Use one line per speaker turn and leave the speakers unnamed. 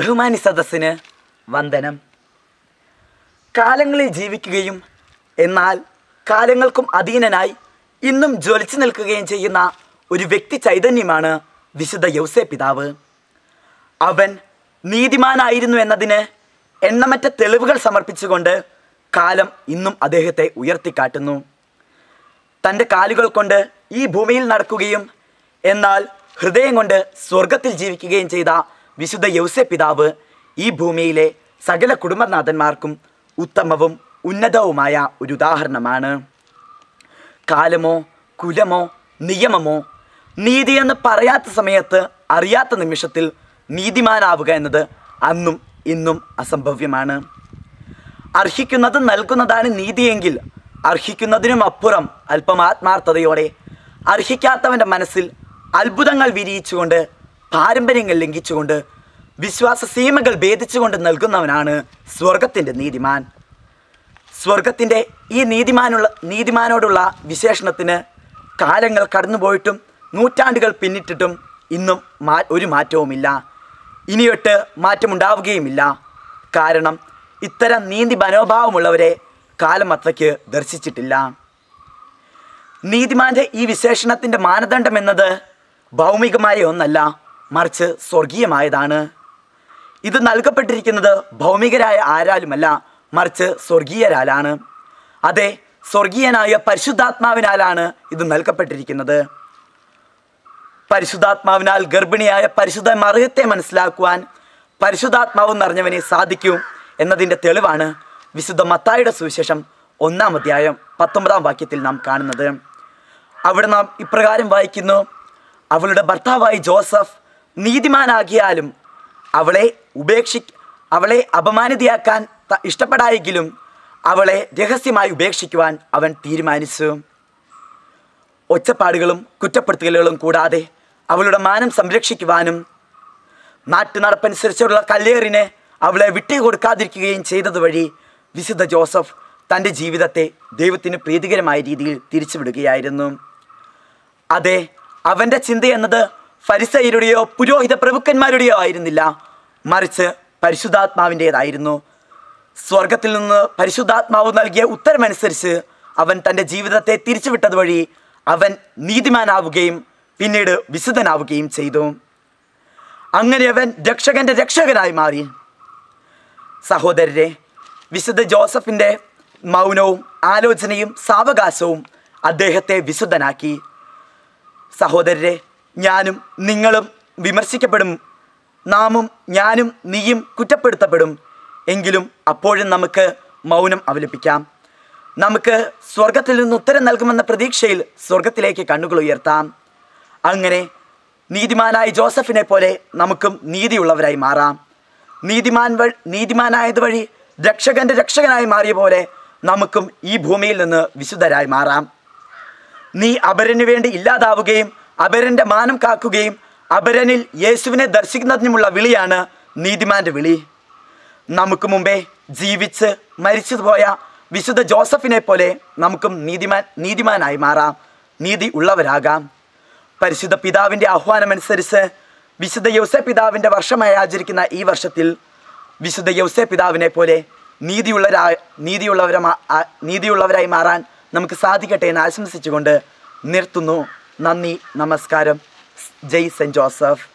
ബഹുമാനി സദസ്സിന് വന്ദനം കാലങ്ങളിൽ ജീവിക്കുകയും എന്നാൽ കാലങ്ങൾക്കും അധീനനായി ഇന്നും ജ്വലിച്ചു നിൽക്കുകയും ചെയ്യുന്ന ഒരു വ്യക്തി ചൈതന്യമാണ് വിശുദ്ധ യൗസേ പിതാവ് അവൻ നീതിമാനായിരുന്നു എന്നതിന് എണ്ണമറ്റ തെളിവുകൾ സമർപ്പിച്ചുകൊണ്ട് കാലം ഇന്നും അദ്ദേഹത്തെ ഉയർത്തിക്കാട്ടുന്നു തൻ്റെ കാലുകൾ കൊണ്ട് ഈ ഭൂമിയിൽ നടക്കുകയും എന്നാൽ ഹൃദയം കൊണ്ട് സ്വർഗത്തിൽ ജീവിക്കുകയും ചെയ്ത വിശുദ്ധ യൗസെ പിതാവ് ഈ ഭൂമിയിലെ സകല കുടുംബനാഥന്മാർക്കും ഉത്തമവും ഉന്നതവുമായ ഒരു ഉദാഹരണമാണ് കാലമോ കുലമോ നിയമമോ നീതിയെന്ന് പറയാത്ത സമയത്ത് അറിയാത്ത നിമിഷത്തിൽ നീതിമാനാവുക എന്നത് അന്നും ഇന്നും അസംഭവ്യമാണ് അർഹിക്കുന്നത് നൽകുന്നതാണ് നീതിയെങ്കിൽ അർഹിക്കുന്നതിനും അപ്പുറം അല്പം ആത്മാർത്ഥതയോടെ അർഹിക്കാത്തവൻ്റെ മനസ്സിൽ അത്ഭുതങ്ങൾ വിരിയിച്ചുകൊണ്ട് പാരമ്പര്യങ്ങൾ ലംഘിച്ചുകൊണ്ട് വിശ്വാസ സീമകൾ ഭേദിച്ചുകൊണ്ട് നൽകുന്നവനാണ് സ്വർഗത്തിൻ്റെ നീതിമാൻ സ്വർഗത്തിൻ്റെ ഈ നീതിമാനുള്ള നീതിമാനോടുള്ള വിശേഷണത്തിന് കാലങ്ങൾ കടന്നുപോയിട്ടും നൂറ്റാണ്ടുകൾ പിന്നിട്ടിട്ടും ഇന്നും മാ ഒരു മാറ്റവുമില്ല ഇനിയൊട്ട് മാറ്റമുണ്ടാവുകയുമില്ല കാരണം ഇത്തരം നീതി മനോഭാവമുള്ളവരെ കാലം അത്രയ്ക്ക് ദർശിച്ചിട്ടില്ല നീതിമാന്റെ ഈ വിശേഷണത്തിൻ്റെ മാനദണ്ഡം എന്നത് ഭൗമികമായ ഒന്നല്ല മറിച്ച് സ്വർഗീയമായതാണ് ഇത് നൽകപ്പെട്ടിരിക്കുന്നത് ഭൗമികരായ ആരാലുമല്ല മറിച്ച് സ്വർഗീയരാലാണ് അതെ സ്വർഗീയനായ പരിശുദ്ധാത്മാവിനാലാണ് ഇത് നൽകപ്പെട്ടിരിക്കുന്നത് പരിശുദ്ധാത്മാവിനാൽ ഗർഭിണിയായ പരിശുദ്ധ മറിയത്തെ മനസ്സിലാക്കുവാൻ പരിശുദ്ധാത്മാവ് നിറഞ്ഞവനെ സാധിക്കും എന്നതിൻ്റെ തെളിവാണ് വിശുദ്ധ മത്തായുടെ സുവിശേഷം ഒന്നാം അധ്യായം പത്തൊമ്പതാം വാക്യത്തിൽ നാം കാണുന്നത് അവിടെ നാം ഇപ്രകാരം വായിക്കുന്നു അവളുടെ ഭർത്താവായി ജോസഫ് നീതിമാനാകിയാലും അവളെ ഉപേക്ഷി അവളെ അപമാനിതയാക്കാൻ ത- ഇഷ്ടപ്പെടായെങ്കിലും അവളെ രഹസ്യമായി ഉപേക്ഷിക്കുവാൻ അവൻ തീരുമാനിച്ചു ഒച്ചപ്പാടുകളും കുറ്റപ്പെടുത്തലുകളും കൂടാതെ അവളുടെ മാനം സംരക്ഷിക്കുവാനും നാട്ടു നടപ്പനുസരിച്ചുള്ള കല്ലേറിന് അവളെ വിട്ടുകൊടുക്കാതിരിക്കുകയും ചെയ്തത് വഴി വിശുദ്ധ ജോസഫ് തൻ്റെ ജീവിതത്തെ ദൈവത്തിന് പ്രീതികരമായ രീതിയിൽ തിരിച്ചുവിടുകയായിരുന്നു അതെ അവൻ്റെ ചിന്ത എന്നത് ഫരിസയരുടെയോ പുരോഹിത പ്രഭുക്കന്മാരുടെയോ ആയിരുന്നില്ല മറിച്ച് പരിശുദ്ധാത്മാവിൻ്റേതായിരുന്നു സ്വർഗത്തിൽ നിന്ന് പരിശുദ്ധാത്മാവ് നൽകിയ ഉത്തരമനുസരിച്ച് അവൻ തൻ്റെ ജീവിതത്തെ തിരിച്ചുവിട്ടത് വഴി അവൻ നീതിമാനാവുകയും പിന്നീട് വിശുദ്ധനാവുകയും ചെയ്തു അങ്ങനെ അവൻ രക്ഷകന്റെ രക്ഷകനായി മാറി സഹോദരരെ വിശുദ്ധ ജോസഫിൻ്റെ മൗനവും ആലോചനയും സാവകാശവും അദ്ദേഹത്തെ വിശുദ്ധനാക്കി സഹോദരരെ ഞാനും നിങ്ങളും വിമർശിക്കപ്പെടും നാമും ഞാനും നീയും കുറ്റപ്പെടുത്തപ്പെടും എങ്കിലും അപ്പോഴും നമുക്ക് മൗനം അവലംബിക്കാം നമുക്ക് സ്വർഗത്തിൽ നിന്ന് ഉത്തരം നൽകുമെന്ന പ്രതീക്ഷയിൽ സ്വർഗത്തിലേക്ക് കണ്ണുകൾ ഉയർത്താം അങ്ങനെ നീതിമാനായ ജോസഫിനെ പോലെ നമുക്കും നീതിയുള്ളവരായി മാറാം നീതിമാൻ വഴി നീതിമാനായത് വഴി രക്ഷകന്റെ രക്ഷകനായി മാറിയ പോലെ നമുക്കും ഈ ഭൂമിയിൽ നിന്ന് വിശുദ്ധരായി മാറാം നീ അപരന് വേണ്ടി ഇല്ലാതാവുകയും അപരന്റെ മാനം കാക്കുകയും അപരനിൽ യേശുവിനെ ദർശിക്കുന്നതിനുമുള്ള വിളിയാണ് നീതിമാന്റെ വിളി നമുക്ക് മുമ്പേ ജീവിച്ച് മരിച്ചുപോയ വിശുദ്ധ ജോസഫിനെ പോലെ നമുക്കും നീതിമാൻ നീതിമാനായി മാറാം നീതി ഉള്ളവരാകാം പരിശുദ്ധ പിതാവിൻ്റെ ആഹ്വാനമനുസരിച്ച് വിശുദ്ധ യൗസെ പിതാവിൻ്റെ വർഷമായി ആചരിക്കുന്ന ഈ വർഷത്തിൽ വിശുദ്ധ യൗസെ പിതാവിനെ പോലെ നീതിയുള്ളവരാ നീതിയുള്ളവരെ നീതിയുള്ളവരായി മാറാൻ നമുക്ക് സാധിക്കട്ടെ എന്ന് ആശംസിച്ചുകൊണ്ട് നിർത്തുന്നു നന്ദി നമസ്കാരം ജയ് സെൻറ്റ് ജോസഫ്